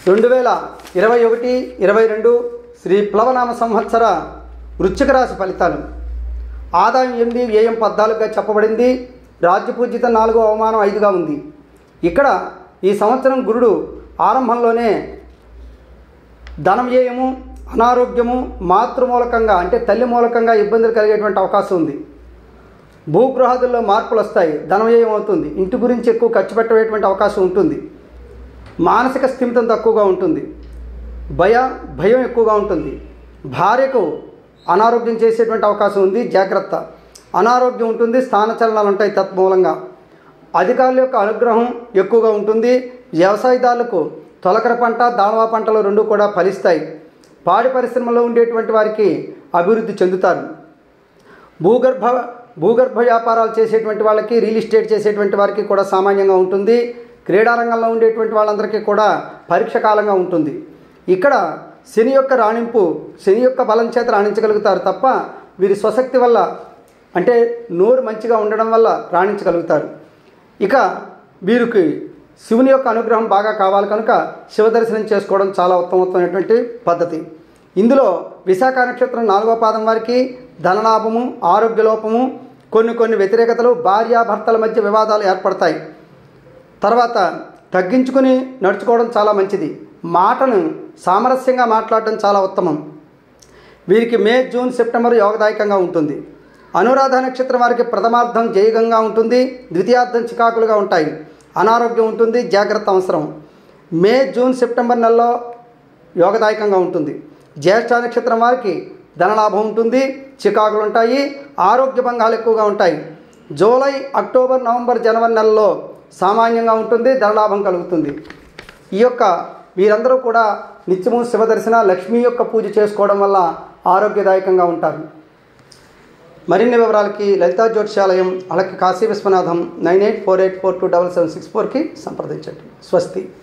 రెండు వేల ఇరవై ఒకటి ఇరవై రెండు శ్రీ ప్లవనామ సంవత్సర వృశ్చిక రాశి ఫలితాలు ఆదాయం ఎనిమిది వ్యయం పద్నాలుగుగా చెప్పబడింది రాజ్యపూజిత నాలుగో అవమానం ఐదుగా ఉంది ఇక్కడ ఈ సంవత్సరం గురుడు ఆరంభంలోనే ధనం వ్యయము అనారోగ్యము మాతృమూలకంగా అంటే తల్లి మూలకంగా ఇబ్బందులు కలిగేటువంటి అవకాశం ఉంది భూగృహాదుల్లో మార్పులు వస్తాయి ధనవ్యయం అవుతుంది ఇంటి గురించి ఎక్కువ ఖర్చు పెట్టేటువంటి అవకాశం ఉంటుంది మానసిక స్థిమితం తక్కువగా ఉంటుంది భయ భయం ఎక్కువగా ఉంటుంది భార్యకు అనారోగ్యం చేసేటువంటి అవకాశం ఉంది జాగ్రత్త అనారోగ్యం ఉంటుంది స్థానచలనాలు ఉంటాయి తత్మూలంగా అధికారుల యొక్క అనుగ్రహం ఎక్కువగా ఉంటుంది వ్యవసాయదారులకు తొలకర పంట దాణవా పంటలు రెండు కూడా ఫలిస్తాయి పాడి పరిశ్రమలో ఉండేటువంటి వారికి అభివృద్ధి చెందుతారు భూగర్భ భూగర్భ వ్యాపారాలు చేసేటువంటి వాళ్ళకి రియల్ ఎస్టేట్ చేసేటువంటి వారికి కూడా సామాన్యంగా ఉంటుంది క్రీడారంగంలో ఉండేటువంటి వాళ్ళందరికీ కూడా పరీక్ష కాలంగా ఉంటుంది ఇక్కడ శని యొక్క రాణింపు శని యొక్క బలం చేత రాణించగలుగుతారు తప్ప వీరి స్వశక్తి వల్ల అంటే నోరు మంచిగా ఉండడం వల్ల రాణించగలుగుతారు ఇక వీరికి శివుని యొక్క అనుగ్రహం బాగా కావాలి కనుక శివ దర్శనం చేసుకోవడం చాలా ఉత్తమోత్తమైనటువంటి పద్ధతి ఇందులో విశాఖ నక్షత్రం నాలుగో పాదం వారికి ధనలాభము ఆరోగ్య లోపము కొన్ని కొన్ని వ్యతిరేకతలు భార్యాభర్తల మధ్య వివాదాలు ఏర్పడతాయి తర్వాత తగ్గించుకుని నడుచుకోవడం చాలా మంచిది మాటను సామరస్యంగా మాట్లాడటం చాలా ఉత్తమం వీరికి మే జూన్ సెప్టెంబర్ యోగదాయకంగా ఉంటుంది అనురాధ నక్షత్రం వారికి ప్రథమార్థం జయగంగా ఉంటుంది ద్వితీయార్థం చికాకులుగా ఉంటాయి అనారోగ్యం ఉంటుంది జాగ్రత్త అవసరం మే జూన్ సెప్టెంబర్ నెలలో యోగదాయకంగా ఉంటుంది జ్యేష్ఠ నక్షత్రం వారికి ధనలాభం ఉంటుంది చికాకులు ఉంటాయి ఆరోగ్య భంగాలు ఎక్కువగా ఉంటాయి జూలై అక్టోబర్ నవంబర్ జనవరి నెలలో సామాన్యంగా ఉంటుంది ధనలాభం కలుగుతుంది ఈ యొక్క వీరందరూ కూడా నిత్యము శివ దర్శన లక్ష్మీ యొక్క పూజ చేసుకోవడం వల్ల ఆరోగ్యదాయకంగా ఉంటారు మరిన్ని వివరాలకి లలితా జ్యోతిషాలయం అలాగే Kashi Viswanatham nine eight four eight four two double seven six ఫోర్కి సంప్రదించండి స్వస్తి